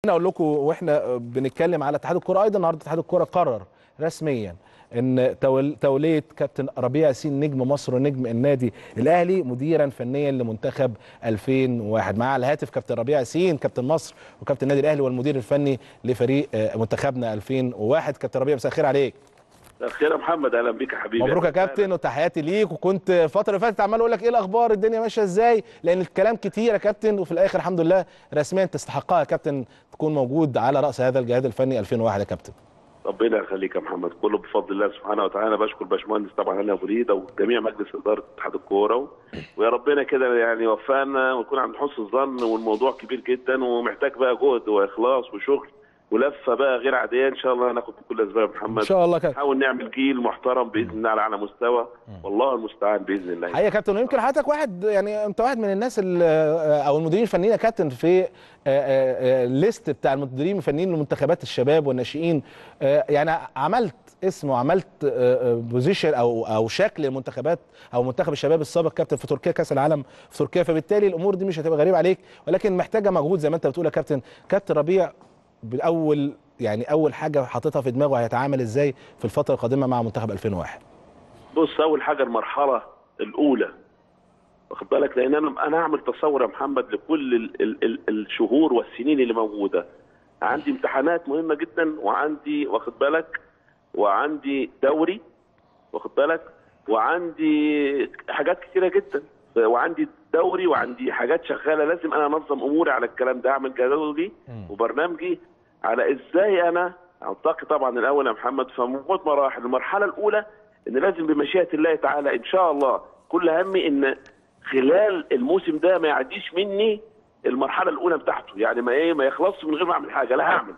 انا اقول لكم واحنا بنتكلم على اتحاد الكره ايضا النهارده اتحاد الكره قرر رسميا ان تول- توليه كابتن ربيع ياسين نجم مصر ونجم النادي الاهلي مديرا فنيا لمنتخب 2001 معاه على الهاتف كابتن ربيع ياسين كابتن مصر وكابتن النادي الاهلي والمدير الفني لفريق آه، منتخبنا 2001 كابتن ربيع مساء الخير عليك خير يا محمد اهلا بيك يا حبيبي مبروك يا كابتن وتحياتي ليك وكنت الفتره اللي فاتت عمال اقول لك ايه الاخبار الدنيا ماشيه ازاي لان الكلام كتير يا كابتن وفي الاخر الحمد لله رسميا تستحقها يا كابتن تكون موجود على راس هذا الجهاز الفني 2001 يا كابتن ربنا يخليك يا محمد كله بفضل الله سبحانه وتعالى أنا بشكر باشمهندس طبعا هاني ابو ريده وجميع مجلس اداره اتحاد الكوره و... ويا ربنا كده يعني يوفقنا ونكون عند حسن الظن والموضوع كبير جدا ومحتاج بقى جهد واخلاص وشغل ولفه بقى غير عاديه ان شاء الله ناخد بكل اسباب يا محمد ان شاء الله كابتن نحاول نعمل جيل محترم باذن الله على اعلى مستوى والله المستعان باذن الله حقيقه يا كابتن ويمكن حضرتك واحد يعني انت واحد من الناس ال- او المديرين الفنيين يا كابتن في آه، آه، آه، الليست بتاع المديرين الفنيين لمنتخبات الشباب والناشئين آه، يعني عملت اسم وعملت بوزيشن او او شكل المنتخبات او منتخب الشباب السابق كابتن في تركيا كاس العالم في تركيا فبالتالي الامور دي مش هتبقى غريبه عليك ولكن محتاجه مجهود زي ما انت بتقول يا كابتن كابتن ربيع بالاول يعني اول حاجه حاططها في دماغه هيتعامل ازاي في الفتره القادمه مع منتخب 2001 بص اول حاجه المرحله الاولى واخد بالك لان انا انا هعمل تصور يا محمد لكل ال ال ال الشهور والسنين اللي موجوده عندي امتحانات مهمه جدا وعندي واخد بالك وعندي دوري واخد بالك وعندي حاجات كتيره جدا وعندي دوري وعندي حاجات شغاله لازم انا انظم اموري على الكلام ده اعمل جدولي وبرنامجي على ازاي انا التقي طبعا الاول يا محمد في مجموعه مراحل المرحله الاولى ان لازم بمشيئه الله تعالى ان شاء الله كل همي ان خلال الموسم ده ما يعديش مني المرحله الاولى بتاعته يعني ما ايه ما يخلصش من غير ما اعمل حاجه لا هعمل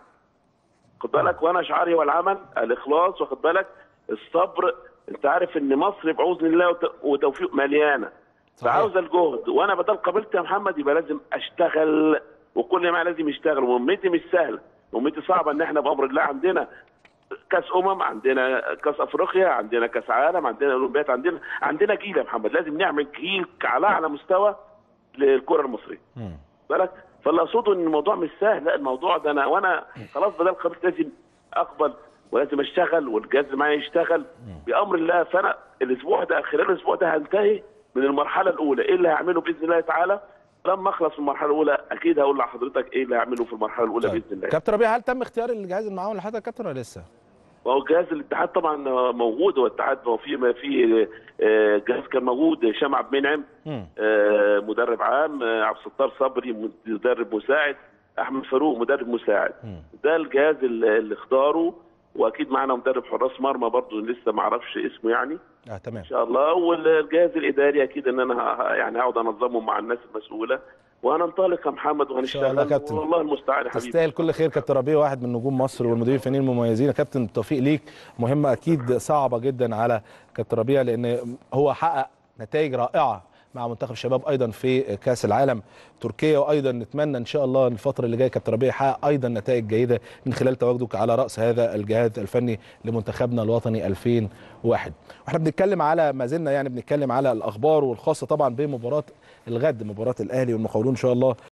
خد بالك وانا شعاري والعمل الاخلاص واخد بالك الصبر انت عارف ان مصر بعوذ الله وت- وتوفيق مليانه صحيح. فعاوز الجهد وانا بدل قابلت يا محمد يبقى لازم اشتغل وكل ما لازم يشتغل ومهمتي مش سهله مهمتي صعبه ان احنا بامر الله عندنا كاس امم عندنا كاس افريقيا عندنا كاس عالم عندنا اولمبياد عندنا عندنا جيل يا محمد لازم نعمل جيل على اعلى مستوى للكره المصريه بالك فاللي اقصده ان الموضوع مش سهل لا الموضوع ده انا وانا خلاص بدل قابلت لازم اقبل ولازم اشتغل والجهاز معايا يشتغل بامر الله فانا الاسبوع ده خلال الاسبوع ده هنتهي من المرحله الاولى ايه اللي هعمله باذن الله تعالى لما اخلص من المرحله الاولى اكيد هقول لحضرتك ايه اللي هعمله في المرحله الاولى طيب. باذن الله كابتن ربيع هل تم اختيار الجهاز المعاون لحضرتك يا كابتن ولا لسه؟ وهو جهاز الاتحاد طبعا موجود والاتحاد ما في ما في آه، جهاز كان موجود هشام عبد المنعم مم. آه، مدرب عام آه، عبد الستار صبري مدرب مساعد احمد فاروق مدرب مساعد مم. ده الجهاز اللي اللي اختاره واكيد معنا مدرب حراس مرمى برضه لسه ما اعرفش اسمه يعني اه تمام ان شاء الله والجهاز الاداري اكيد ان انا ه- يعني هقعد انظمه مع الناس المسؤوله وهننطلق يا محمد إن شاء الله يا وهنشتغل كابتن. والله المستعان يا حبيبي تستاهل كل خير كابتن ربيع واحد من نجوم مصر والمديرين الفنيين المميزين يا كابتن التوفيق ليك مهمه اكيد صعبه جدا على كابتن ربيع لان هو حقق نتائج رائعه مع منتخب الشباب ايضا في كاس العالم تركيا وايضا نتمنى ان شاء الله الفتره اللي جايه كابتن ربيع يحقق ايضا نتائج جيده من خلال تواجدك على راس هذا الجهاز الفني لمنتخبنا الوطني 2001 واحنا بنتكلم على ما زلنا يعني بنتكلم على الاخبار والخاصه طبعا بمباراه الغد مباراه الاهلي والمقاولون ان شاء الله